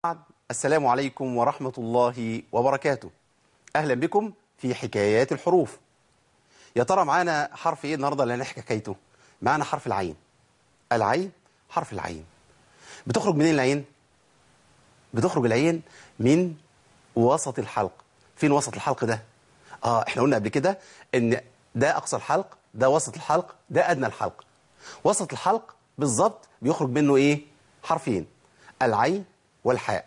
السلام عليكم ورحمة الله وبركاته أهلا بكم في حكايات الحروف يا ترى معانا حرف إيه النهاردة اللي هنحكي حكايته معانا حرف العين العين حرف العين بتخرج منين العين بتخرج العين من وسط الحلق فين وسط الحلق ده اه احنا قلنا قبل كده ان ده اقصى الحلق ده وسط الحلق ده ادنى الحلق وسط الحلق بالظبط بيخرج منه ايه حرفين العين والحاء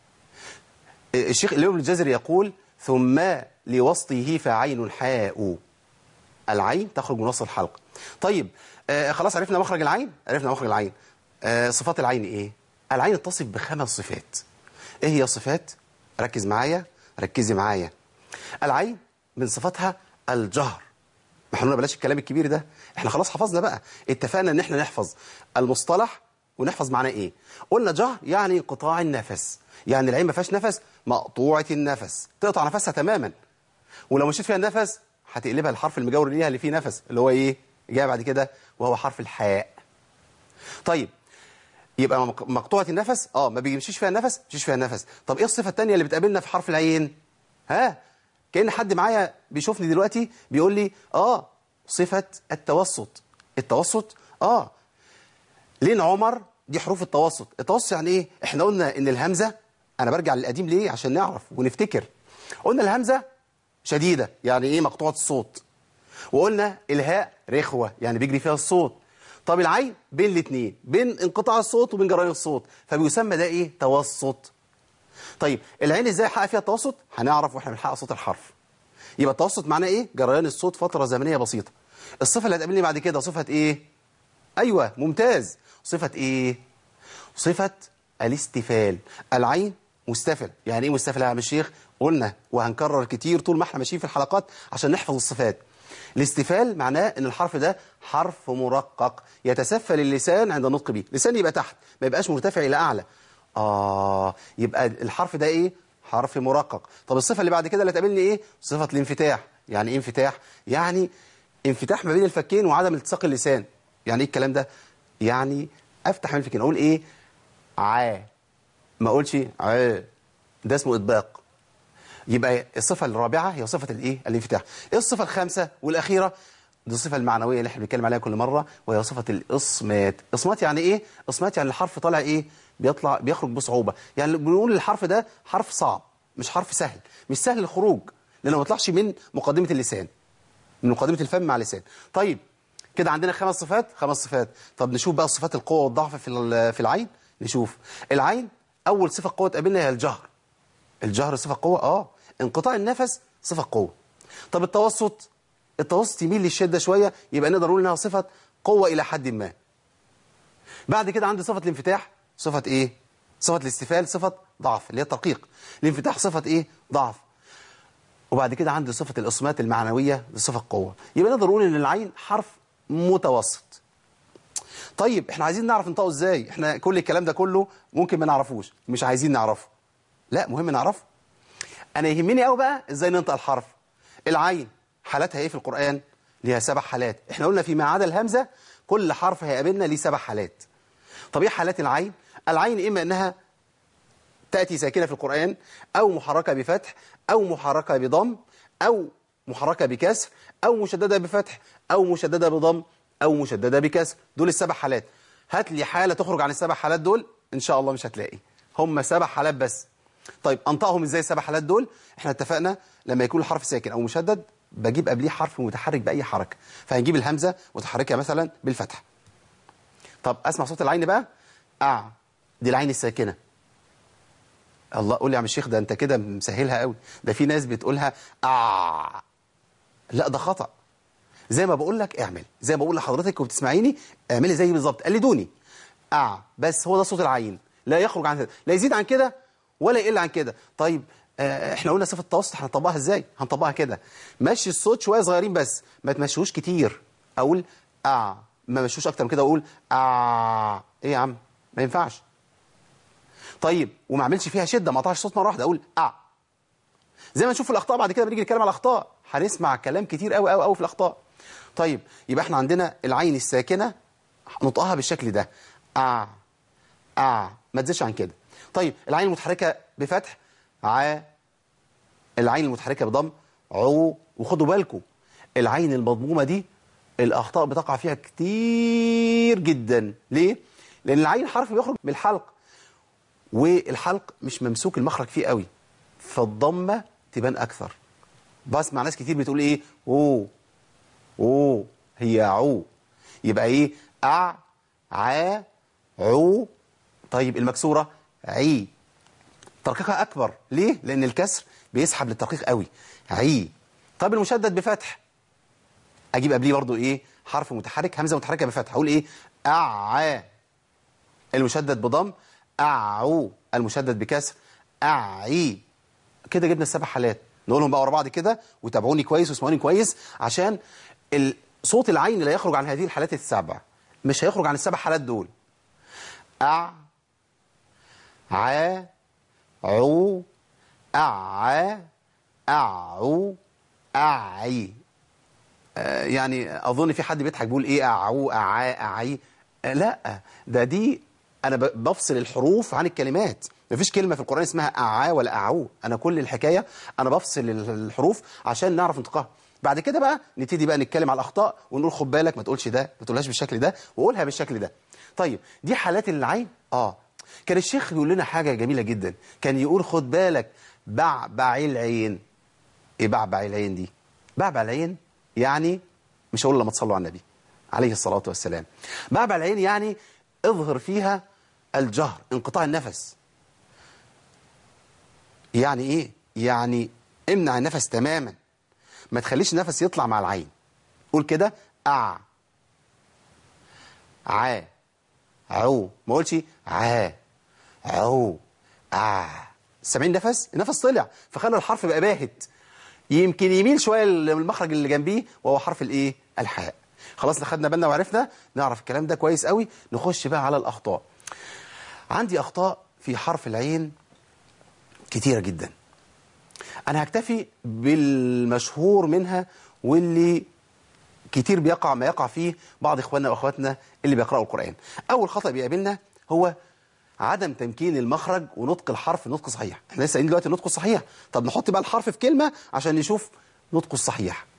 الشيخ الإمام الجزري يقول ثم لوسطه فعين حاء العين تخرج من وسط الحلق طيب آه خلاص عرفنا مخرج العين عرفنا مخرج العين آه صفات العين ايه العين تصف بخمس صفات ايه هي الصفات ركز معايا ركزي معايا العين من صفاتها الجهر ما احنا بلاش الكلام الكبير ده احنا خلاص حفظنا بقى اتفقنا ان احنا نحفظ المصطلح ونحفظ معناه ايه قلنا جهر يعني انقطاع النفس يعني العين ما فيهاش نفس مقطوعه النفس تقطع نفسها تماما ولو مشيت فيها النفس هتقلبها الحرف المجاور ليها اللي فيه نفس اللي هو ايه جاي بعد كده وهو حرف الحاء طيب يبقى مقطوعه النفس اه ما بيمشيش فيها النفس مشيش فيها النفس طب ايه الصفه الثانيه اللي بتقابلنا في حرف العين ها كأن حد معايا بيشوفني دلوقتي بيقول لي اه صفة التوسط التوسط اه لين عمر دي حروف التوسط التوسط يعني ايه احنا قلنا ان الهمزة انا برجع للقديم ليه عشان نعرف ونفتكر قلنا الهمزة شديدة يعني ايه مقطوعة الصوت وقلنا الهاء رخوة يعني بيجري فيها الصوت طب العين بين الاثنين بين انقطاع الصوت وبين جريان الصوت فبيسمى ده ايه توسط طيب العين ازاي حقق فيها التوسط هنعرف واحنا بنحقق صوت الحرف يبقى التوسط معناه ايه جريان الصوت فتره زمنيه بسيطه الصفه اللي هتقابلني بعد كده صفه ايه ايوه ممتاز صفه ايه صفه الاستفال العين مستفل يعني ايه مستفل يا عم الشيخ قلنا وهنكرر كتير طول ما احنا ماشيين في الحلقات عشان نحفظ الصفات الاستفال معناه ان الحرف ده حرف مرقق يتسفل اللسان عند النطق به لسان يبقى تحت ما يبقاش مرتفع الى اعلى آه يبقى الحرف ده إيه؟ حرف مرقق طب الصفة اللي بعد كده اللي تقابلني إيه؟ صفة الانفتاح يعني إيه انفتاح؟ يعني انفتاح ما بين الفكين وعدم التصاق اللسان يعني إيه الكلام ده؟ يعني أفتح من الفكين أقول إيه؟ عا ما أقولش عا ده اسمه إطباق يبقى الصفة الرابعة هي صفة الإيه؟ الانفتاح إيه الصفة الخامسة والأخيرة؟ دي الصفة المعنوية اللي احنا بنتكلم عليها كل مرة وهي صفة الإصمات إصمات يعني إيه؟ إصمات يعني الحرف طالع إيه؟ بيطلع بيخرج بصعوبة يعني بنقول الحرف ده حرف صعب مش حرف سهل مش سهل الخروج لأنه ما يطلعش من مقدمة اللسان من مقدمة الفم مع اللسان طيب كده عندنا خمس صفات خمس صفات طب نشوف بقى صفات القوة والضعف في في العين نشوف العين أول صفة قوة تقابلنا هي الجهر الجهر صفة قوة اه انقطاع النفس صفة قوة طب التوسط التوسط يميل للشدة شوية يبقى نقدر نقول انها صفة قوة إلى حد ما بعد كده عندي صفة الانفتاح صفة ايه صفة الاستفال صفة ضعف اللي هي الترقيق الانفتاح صفة ايه ضعف وبعد كده عندي صفة الإصمات المعنوية صفة قوة يبقى نقدر نقول ان العين حرف متوسط طيب احنا عايزين نعرف ننطقه ازاي احنا كل الكلام ده كله ممكن ما نعرفوش مش عايزين نعرفه لا مهم نعرفه انا يهمني قوي بقى ازاي ننطق الحرف العين حالاتها ايه في القرآن ليها سبع حالات احنا قلنا فيما عدا الهمزة كل حرف هيقابلنا ليه سبع حالات طب ايه حالات العين العين إما أنها تأتي ساكنة في القرآن أو محركة بفتح أو محركة بضم أو محركة بكسر أو مشددة بفتح أو مشددة بضم أو مشددة بكسر دول السبع حالات هات لي حالة تخرج عن السبع حالات دول إن شاء الله مش هتلاقي هم سبع حالات بس طيب أنطقهم إزاي السبع حالات دول إحنا اتفقنا لما يكون الحرف ساكن أو مشدد بجيب قبليه حرف متحرك بأي حركة فهنجيب الهمزة وتحركها مثلا بالفتح طب أسمع صوت العين بقى أع دي العين الساكنة الله قول لي يا عم الشيخ ده انت كده مسهلها قوي ده في ناس بتقولها أع لا ده خطأ زي ما بقول لك اعمل زي ما بقول لحضرتك وبتسمعيني اعملي زي بالظبط قلدوني أع بس هو ده صوت العين لا يخرج عن كده لا يزيد عن كده ولا يقل عن كده طيب اه احنا قلنا صفه التوسط هنطبقها ازاي هنطبقها كده مشي الصوت شويه صغيرين بس ما تمشوش كتير اقول أع ما مشوش اكتر من كده اقول أع ايه يا عم ما ينفعش طيب وما اعملش فيها شده ما اقطعش صوت مره واحده اقول ا زي ما نشوف الاخطاء بعد كده بنيجي نتكلم على الاخطاء هنسمع كلام كتير قوي قوي قوي في الاخطاء طيب يبقى احنا عندنا العين الساكنه نطقها بالشكل ده ا ا ما تزيدش عن كده طيب العين المتحركة بفتح ع العين المتحركة بضم عو وخدوا بالكم العين المضمومة دي الأخطاء بتقع فيها كتير جدا ليه؟ لأن العين حرف بيخرج من الحلق والحلق مش ممسوك المخرج فيه قوي فالضمة تبان أكثر بسمع ناس كتير بتقول إيه أوه أوه هي عو يبقى إيه أع ع عو طيب المكسورة عي ترقيقها أكبر ليه؟ لأن الكسر بيسحب للترقيق قوي عي طيب المشدد بفتح أجيب قبليه برضو إيه حرف متحرك همزة متحركة بفتح أقول إيه أع المشدد بضم أعو المشدد بكسر أعي كده جبنا السبع حالات نقولهم بقى ورا بعض كده وتابعوني كويس واسمعوني كويس عشان ال- صوت العين لا يخرج عن هذه الحالات السبع مش هيخرج عن السبع حالات دول أع ع عو أع أعو أعي آه، يعني أظن في حد بيضحك بيقول إيه أعو أعا أعي آه، لا ده دي أنا ب- بفصل الحروف عن الكلمات مفيش كلمة في القرآن اسمها أعا ولا أعو أنا كل الحكاية أنا بفصل الحروف عشان نعرف نطقها بعد كده بقى نبتدي بقى نتكلم على الأخطاء ونقول خد بالك ما تقولش ده ما تقولهاش بالشكل ده وقولها بالشكل ده طيب دي حالات العين آه كان الشيخ يقول لنا حاجة جميلة جدا كان يقول خد بالك بعبع العين ايه بعبع العين دي بعبع العين يعني مش هقول لما تصلوا على النبي عليه الصلاة والسلام بعبع العين يعني اظهر فيها الجهر انقطاع النفس يعني ايه يعني امنع النفس تماما ما تخليش النفس يطلع مع العين قول كده أع ع عو ما قولش ع عو ع سامعين نفس النفس طلع فخلى الحرف بقى باهت يمكن يميل شويه المخرج اللي جنبيه وهو حرف الايه الحاء خلاص خدنا بالنا وعرفنا نعرف الكلام ده كويس قوي نخش بقى على الاخطاء عندي اخطاء في حرف العين كتيره جدا انا هكتفي بالمشهور منها واللي كتير بيقع ما يقع فيه بعض اخواننا واخواتنا اللي بيقراوا القران اول خطا بيقابلنا هو عدم تمكين المخرج ونطق الحرف نطق صحيح احنا لسه قايلين دلوقتي النطق الصحيح طب نحط بقى الحرف في كلمه عشان نشوف نطقه الصحيح